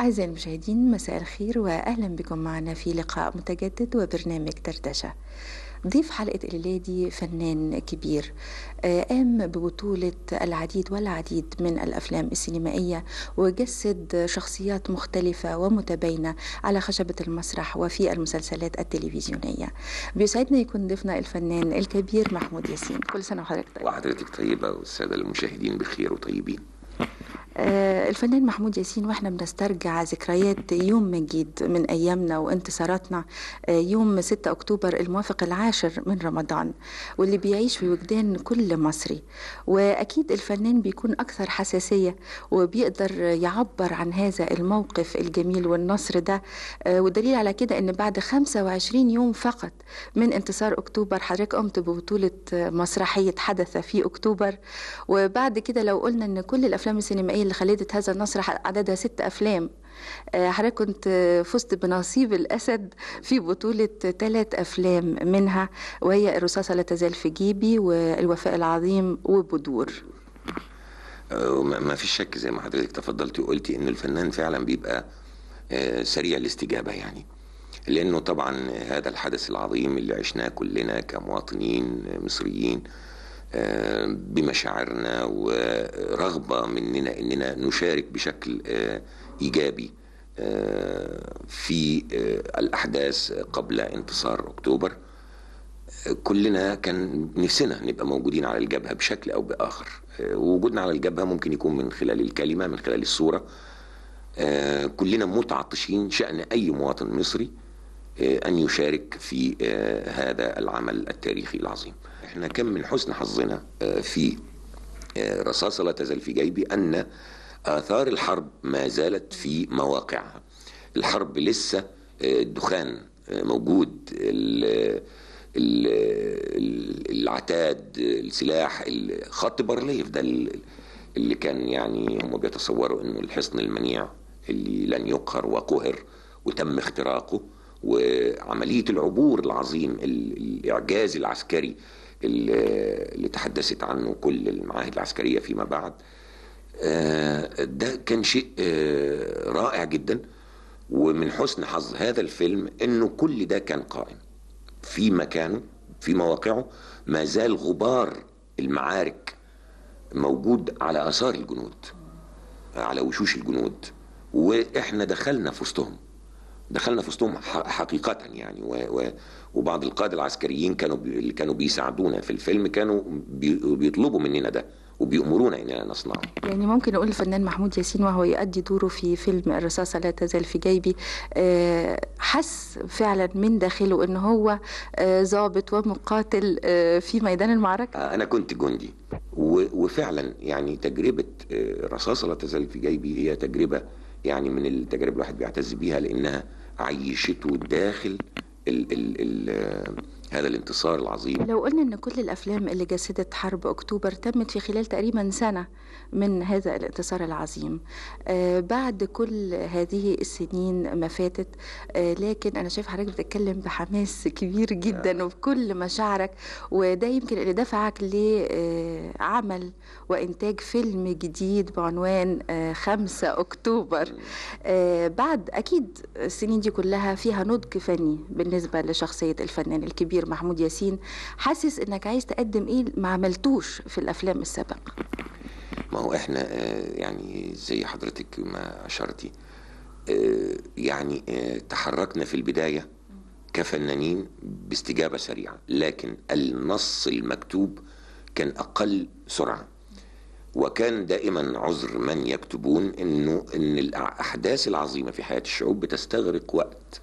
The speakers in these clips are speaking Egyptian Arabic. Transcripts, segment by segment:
أعزائي المشاهدين مساء الخير وأهلا بكم معنا في لقاء متجدد وبرنامج دردشة ضيف حلقة الليلة دي فنان كبير آه، قام ببطولة العديد والعديد من الأفلام السينمائية وجسد شخصيات مختلفة ومتباينة على خشبة المسرح وفي المسلسلات التلفزيونية بيسعدنا يكون ضيفنا الفنان الكبير محمود ياسين كل سنة وحضرتك طيب وحضرتك طيبة والسادة المشاهدين بخير وطيبين آه، الفنان محمود ياسين واحنا بنسترجع ذكريات يوم مجيد من ايامنا وانتصاراتنا آه، يوم 6 اكتوبر الموافق العاشر من رمضان واللي بيعيش في وجدان كل مصري واكيد الفنان بيكون اكثر حساسيه وبيقدر يعبر عن هذا الموقف الجميل والنصر ده آه، والدليل على كده ان بعد 25 يوم فقط من انتصار اكتوبر حضرتك قمت ببطوله مسرحيه حدث في اكتوبر وبعد كده لو قلنا ان كل الافلام السينمائيه اللي خلدت هذا النصر عددها ست افلام آه، حضرتك كنت فزت بنصيب الاسد في بطوله ثلاث افلام منها وهي الرصاصه لا تزال في جيبي والوفاء العظيم وبدور آه، ما ما فيش شك زي ما حضرتك تفضلتي وقلتي ان الفنان فعلا بيبقى آه، سريع الاستجابة يعني لانه طبعا هذا الحدث العظيم اللي عشناه كلنا كمواطنين مصريين آه، بمشاعرنا ورغبة مننا اننا نشارك بشكل آه، ايجابي آه، في آه، الاحداث قبل انتصار اكتوبر كلنا كان نفسنا نبقى موجودين على الجبهة بشكل أو بآخر آه، ووجودنا على الجبهة ممكن يكون من خلال الكلمة من خلال الصورة آه، كلنا متعطشين شأن أي مواطن مصري آه، أن يشارك في آه، هذا العمل التاريخي العظيم احنا كان من حسن حظنا آه، في آه، رصاصة لا تزال في جيبي أن آثار الحرب ما زالت في مواقعها الحرب لسه آه، الدخان آه، موجود ال- ال- ال- العتاد السلاح خط بارليف ده ال- اللي كان يعني هم بيتصوروا انه الحصن المنيع اللي لن يقهر وقهر وتم اختراقه وعملية العبور العظيم ال- الإعجاز العسكري اللي اللي تحدثت عنه كل المعاهد العسكرية فيما بعد آه، ده كان شيء آه، رائع جدا ومن حسن حظ هذا الفيلم انه كل ده كان قائم في مكانه في مواقعه ما زال غبار المعارك موجود على اثار الجنود على وشوش الجنود واحنا دخلنا في وسطهم دخلنا في وسطهم ح- حقيقة يعني و و وبعض القادة العسكريين كانوا بي اللي كانوا بيساعدونا في الفيلم كانوا بي بيطلبوا مننا ده وبيأمرونا اننا نصنعه يعني ممكن نقول الفنان محمود ياسين وهو يؤدي دوره في فيلم الرصاصة لا تزال في جيبي آه، حس فعلا من داخله ان هو آه، ضابط ومقاتل آه، في ميدان المعركة انا كنت جندي و- وفعلا يعني تجربه آه، رصاصه لا تزال في جيبي هي تجربه يعني من التجارب الواحد بيعتز بيها لانها عيشته داخل ال ال ال آه، هذا الانتصار العظيم لو قلنا ان كل الافلام اللي جسدت حرب اكتوبر تمت في خلال تقريبا سنه من هذا الانتصار العظيم آه بعد كل هذه السنين ما فاتت آه لكن انا شايف حضرتك بتتكلم بحماس كبير جدا وبكل مشاعرك وده يمكن اللي دفعك لعمل وانتاج فيلم جديد بعنوان آه 5 اكتوبر آه بعد اكيد السنين دي كلها فيها نضج فني بالنسبه لشخصيه الفنان الكبير محمود ياسين حاسس انك عايز تقدم ايه ما عملتوش في الافلام السابقه ما هو احنا آه، يعني زي حضرتك ما اشرتي آه، يعني آه، تحركنا في البدايه كفنانين باستجابه سريعه لكن النص المكتوب كان اقل سرعه وكان دائما عذر من يكتبون انه ان الاحداث العظيمه في حياه الشعوب بتستغرق وقت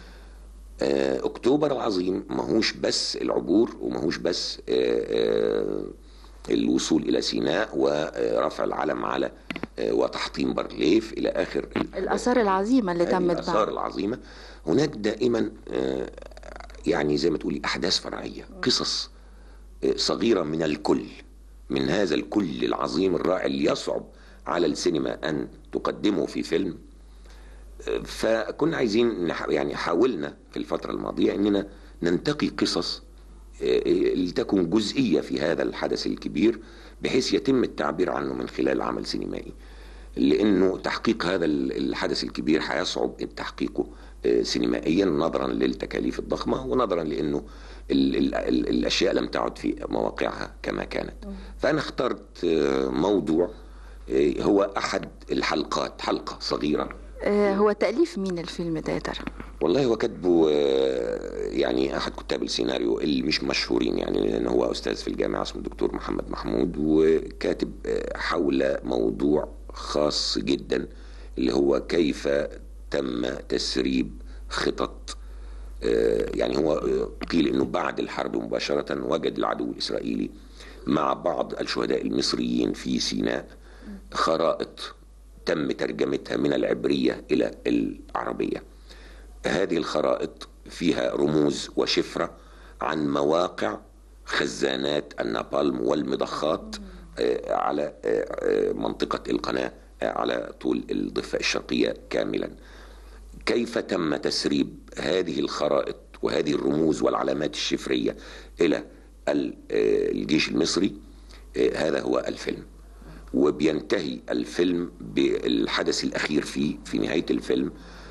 آه، اكتوبر العظيم ماهوش بس العبور وماهوش بس آه، آه، الوصول الى سيناء ورفع العلم على آه، وتحطيم بارليف الى اخر الاثار العظيمه اللي هذه تمت الآثار بعد العظيمة هناك دائما آه، يعني زي ما تقولي أحداث فرعية قصص آه، صغيرة من الكل من هذا الكل العظيم الرائع اللي يصعب على السينما أن تقدمه في فيلم آه، فكنا عايزين نح- يعني حاولنا في الفترة الماضية أننا ننتقي قصص آه، لتكن جزئية في هذا الحدث الكبير بحيث يتم التعبير عنه من خلال عمل سينمائي لانه تحقيق هذا الحدث الكبير هيصعب تحقيقه سينمائيا نظرا للتكاليف الضخمه ونظرا لانه ال ال ال الاشياء لم تعد في مواقعها كما كانت فانا اخترت موضوع هو احد الحلقات حلقه صغيره هو تاليف مين الفيلم ده يا ترى والله هو كاتبه يعني احد كتاب السيناريو اللي مش مشهورين يعني لان هو استاذ في الجامعه اسمه الدكتور محمد محمود وكاتب حول موضوع خاص جدا اللي هو كيف تم تسريب خطط يعني هو قيل انه بعد الحرب مباشره وجد العدو الاسرائيلي مع بعض الشهداء المصريين في سيناء خرائط تم ترجمتها من العبريه الى العربيه. هذه الخرائط فيها رموز وشفره عن مواقع خزانات النابالم والمضخات على منطقه القناه على طول الضفه الشرقيه كاملا. كيف تم تسريب هذه الخرائط وهذه الرموز والعلامات الشفريه الى الجيش المصري هذا هو الفيلم وبينتهي الفيلم بالحدث الاخير فيه في نهايه الفيلم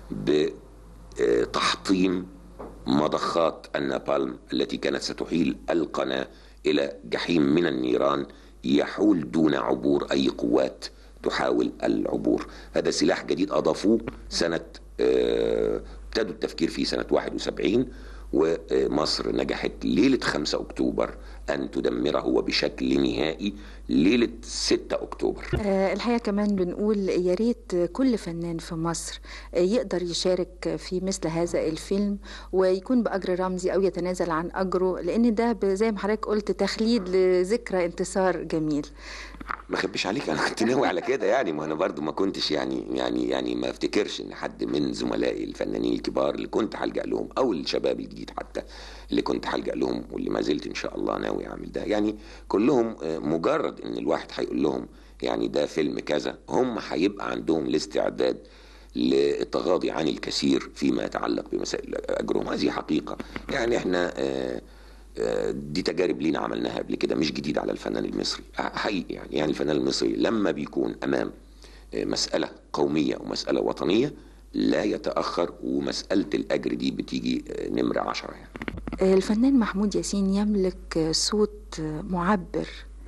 بتحطيم مضخات النابالم التي كانت ستحيل القناه الى جحيم من النيران يحول دون عبور اي قوات تحاول العبور هذا سلاح جديد اضافوه سنه ابتدوا التفكير فيه سنه 71 ومصر نجحت ليلة 5 أكتوبر أن تدمره وبشكل نهائي ليلة 6 أكتوبر أه الحقيقة كمان بنقول يا ريت كل فنان في مصر يقدر يشارك في مثل هذا الفيلم ويكون بأجر رمزي أو يتنازل عن أجره لأن ده زي ما حضرتك قلت تخليد لذكرى انتصار جميل ما اخبيش عليك انا كنت ناوي على كده يعني ما انا برضو ما كنتش يعني يعني يعني ما افتكرش ان حد من زملائي الفنانين الكبار اللي كنت هلجا لهم او الشباب الجديد حتى اللي كنت هلجا لهم واللي ما زلت ان شاء الله ناوي اعمل ده يعني كلهم مجرد ان الواحد هيقول لهم يعني ده فيلم كذا هم هيبقى عندهم الاستعداد للتغاضي عن الكثير فيما يتعلق بمسائل اجرهم هذه حقيقه يعني احنا آه دي تجارب لينا عملناها قبل كده مش جديد على الفنان المصري حقيقي يعني يعني الفنان المصري لما بيكون امام مساله قوميه ومساله وطنيه لا يتاخر ومساله الاجر دي بتيجي نمره عشرة يعني. الفنان محمود ياسين يملك صوت معبر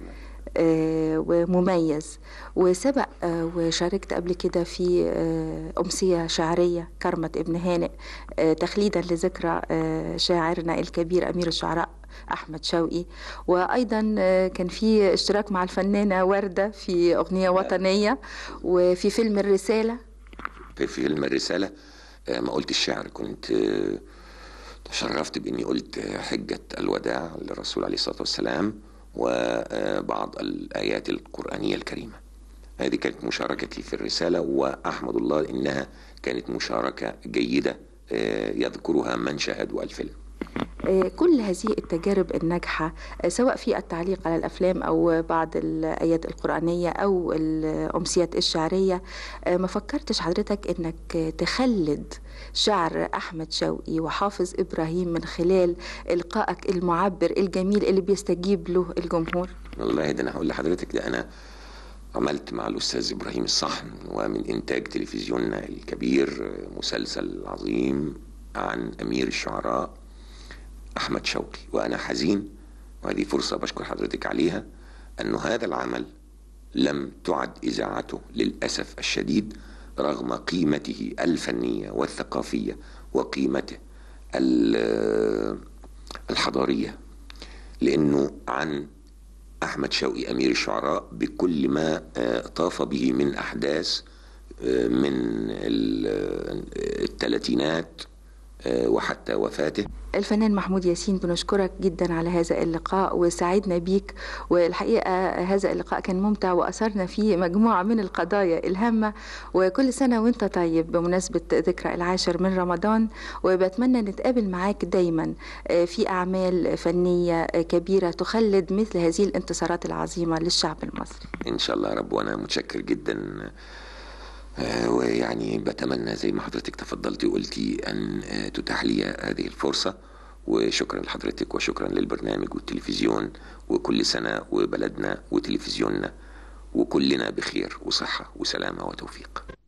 ومميز وسبق وشاركت قبل كده في أمسية شعرية كرمة ابن هانئ تخليدا لذكرى شاعرنا الكبير أمير الشعراء أحمد شوقي وأيضا كان في اشتراك مع الفنانة وردة في أغنية وطنية وفي فيلم الرسالة في فيلم الرسالة ما قلت الشعر كنت تشرفت بإني قلت حجة الوداع للرسول عليه الصلاة والسلام وبعض الآيات القرآنية الكريمة هذه كانت مشاركتي في الرسالة وأحمد الله إنها كانت مشاركة جيدة يذكرها من شاهدوا الفيلم كل هذه التجارب الناجحة سواء في التعليق على الأفلام أو بعض الآيات القرآنية أو الأمسيات الشعرية ما فكرتش حضرتك أنك تخلد شعر أحمد شوقي وحافظ إبراهيم من خلال إلقائك المعبر الجميل اللي بيستجيب له الجمهور والله ده أنا هقول لحضرتك ده أنا عملت مع الأستاذ إبراهيم الصحن ومن إنتاج تلفزيوننا الكبير مسلسل عظيم عن أمير الشعراء أحمد شوقي وأنا حزين وهذه فرصة بشكر حضرتك عليها أن هذا العمل لم تعد إذاعته للأسف الشديد رغم قيمته الفنية والثقافية وقيمته الحضارية لأنه عن أحمد شوقي أمير الشعراء بكل ما طاف به من أحداث من الثلاثينات وحتى وفاته الفنان محمود ياسين بنشكرك جدا على هذا اللقاء وسعدنا بيك والحقيقة هذا اللقاء كان ممتع وأثرنا فيه مجموعة من القضايا الهامة وكل سنة وانت طيب بمناسبة ذكرى العاشر من رمضان وبتمنى نتقابل معاك دايما في أعمال فنية كبيرة تخلد مثل هذه الانتصارات العظيمة للشعب المصري إن شاء الله يا رب وأنا متشكر جدا ويعني بتمنى زي ما حضرتك تفضلتي وقلتي أن تتاح لي هذه الفرصة وشكرا لحضرتك وشكرا للبرنامج والتلفزيون وكل سنة وبلدنا وتلفزيوننا وكلنا بخير وصحة وسلامة وتوفيق